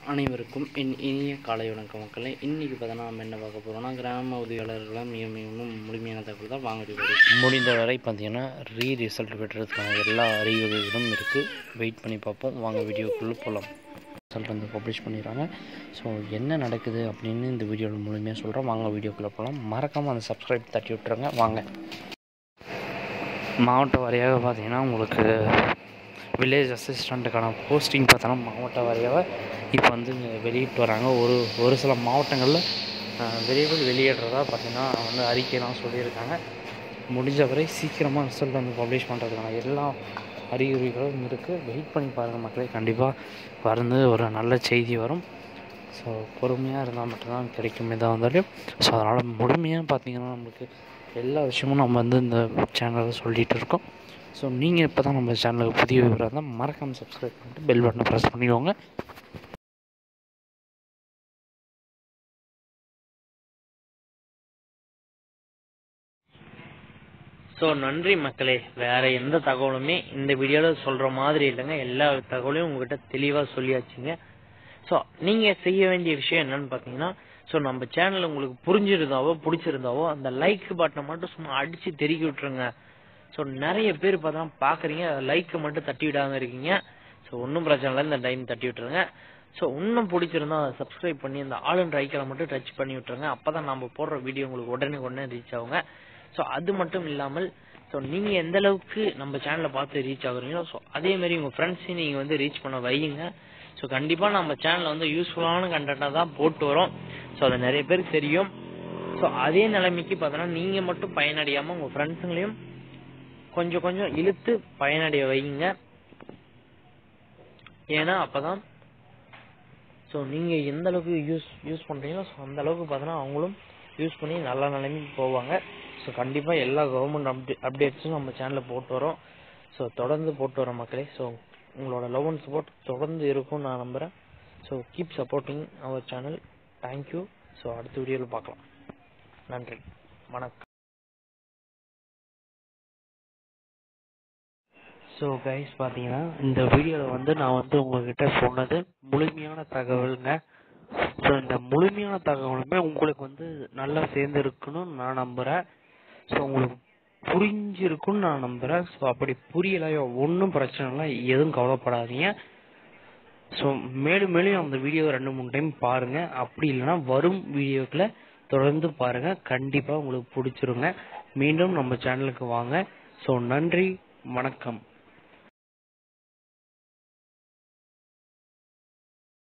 அனைவருக்கும் என் இனிய காலை வணக்கம் மக்களே இன்றைக்கி பார்த்தோன்னா நம்ம என்ன பார்க்க போகிறோம்னா கிராம உதவியாளர்களாக மிக மிகவும் முழுமையான தகவல் தான் வாங்க வீடியோ முடிந்தவரை பார்த்தீங்கன்னா ரீ ரிசல்ட் பெற்றதுக்கான எல்லா அறிகுறிகளும் இருக்குது வெயிட் பண்ணி பார்ப்போம் வாங்க வீடியோக்குள்ளே போகலாம் ரிசல்ட் வந்து பப்ளிஷ் பண்ணிடுறாங்க ஸோ என்ன நடக்குது அப்படின்னு இந்த வீடியோவில் முழுமையாக சொல்கிறோம் வாங்க வீடியோக்குள்ளே போகலாம் மறக்காமல் அந்த சப்ஸ்கிரைப் தட்டி விட்டுருங்க வாங்க மாவட்ட வாரியாக பார்த்தீங்கன்னா உங்களுக்கு வில்லேஜ் அசிஸ்டண்ட்டுக்கான போஸ்டிங் பார்த்தோன்னா மாவட்ட வாரியாக இப்போ வந்து வெளியிட்டு வராங்க ஒரு ஒரு சில மாவட்டங்களில் அஹ், விரைவில் வெளியிடுறதா பார்த்தீங்கன்னா வந்து அறிக்கைலாம் சொல்லியிருக்காங்க முடிஞ்ச வரை சீக்கிரமாக ரிசல்ட் வந்து பப்ளிஷ் பண்ணுறதுக்கான எல்லா அறிகுறிகளும் இருக்குது வெயிட் பண்ணி பாருங்கள் மக்களே கண்டிப்பாக வந்து ஒரு நல்ல செய்தி வரும் ஸோ பொறுமையாக இருந்தால் மட்டும்தான் கிடைக்கும் எதாக இருந்தாலும் ஸோ அதனால் முழுமையாக பார்த்தீங்கன்னா நம்மளுக்கு எல்லா விஷயமும் நம்ம வந்து இந்த சேனலில் சொல்லிகிட்டு இருக்கோம் ஸோ நீங்கள் இப்போ தான் நம்ம சேனலுக்கு புதிய விவரம் இருந்தால் மறக்காமல் சப்ஸ்கிரைப் பண்ணிட்டு பெல் பட்டனை ப்ரெஸ் பண்ணிக்கோங்க ஸோ நன்றி மக்களே வேற எந்த தகவலுமே இந்த வீடியோவில் சொல்கிற மாதிரி இல்லைங்க எல்லா தகவலையும் உங்ககிட்ட தெளிவாக சொல்லியாச்சுங்க ஸோ நீங்கள் செய்ய வேண்டிய விஷயம் என்னன்னு பார்த்தீங்கன்னா ஸோ நம்ம சேனல் உங்களுக்கு புரிஞ்சிருந்தாவோ பிடிச்சிருந்தாவோ அந்த லைக் பட்டனை மட்டும் சும்மா அடித்து தெருக்கி விட்டுருங்க ஸோ நிறைய பேர் பார்த்தா பார்க்குறீங்க லைக்கை மட்டும் தட்டி விடாம இருக்கீங்க ஸோ ஒன்றும் பிரச்சனை இல்லை இந்த டைம் தட்டி விட்டுருங்க ஸோ இன்னும் பிடிச்சிருந்தா சப்ஸ்கிரைப் பண்ணி அந்த ஆல் அண்ட் ஐக்கனை மட்டும் டச் பண்ணி விட்டுருங்க அப்போ தான் நம்ம போடுற வீடியோ உங்களுக்கு உடனே உடனே ரீச் ஆகுங்க ஸோ அது மட்டும் இல்லாமல் ஸோ நீங்கள் எந்த அளவுக்கு நம்ம சேனலை பார்த்து ரீச் ஆகுறீங்களோ ஸோ அதே மாதிரி உங்கள் ஃப்ரெண்ட்ஸையும் நீங்கள் வந்து ரீச் பண்ண வையுங்க ஸோ கண்டிப்பாக நம்ம சேனலில் வந்து யூஸ்ஃபுல்லான கண்டென்ட்டாக தான் போட்டு வரோம் ஸோ அது நிறைய பேருக்கு தெரியும் ஸோ அதே நிலைமைக்கு பார்த்தோன்னா நீங்கள் மட்டும் பயனடையாமல் உங்கள் ஃப்ரெண்ட்ஸுங்களையும் கொஞ்சம் கொஞ்சம் இழுத்து பயனடைய வைங்க ஏன்னா அப்பதான் ஸோ நீங்கள் எந்த அளவுக்கு யூஸ் யூஸ் பண்ணுறீங்களோ ஸோ அந்த அளவுக்கு பார்த்தோன்னா அவங்களும் யூஸ் பண்ணி நல்ல நிலைமைக்கு போவாங்க ஸோ கண்டிப்பாக எல்லா கவர்மெண்ட் அப்டே அப்டேட்ஸும் நம்ம சேனலில் போட்டு வரோம் ஸோ தொடர்ந்து போட்டு வரோம் மக்களே ஸோ உங்களோட லவ் அண்ட் சப்போர்ட் தொடர்ந்து இருக்கும்னு நான் நம்புகிறேன் so keep supporting our channel thank you so அடுத்த வீடியோவில் பார்க்கலாம் நன்றி வணக்கம் ஸோ கைஸ் பார்த்தீங்கன்னா இந்த வீடியோவில் வந்து நான் வந்து உங்ககிட்ட சொன்னது முழுமையான தகவலுங்க ஸோ இந்த முழுமையான தகவலுமே உங்களுக்கு வந்து நல்லா சேர்ந்துருக்குன்னு நான் நம்புகிறேன் ஸோ உங்களுக்கு புரிஞ்சிருக்குன்னு நான் நம்புகிறேன் ஸோ அப்படி புரியலையோ ஒன்றும் பிரச்சனை இல்லை எதுவும் கவலைப்படாதீங்க ஸோ மேலும் மேலும் அந்த வீடியோ ரெண்டு மூணு டைம் பாருங்கள் அப்படி இல்லைன்னா வரும் வீடியோக்களை தொடர்ந்து பாருங்கள் கண்டிப்பாக உங்களுக்கு பிடிச்சிருங்க மீண்டும் நம்ம சேனலுக்கு வாங்க ஸோ நன்றி வணக்கம்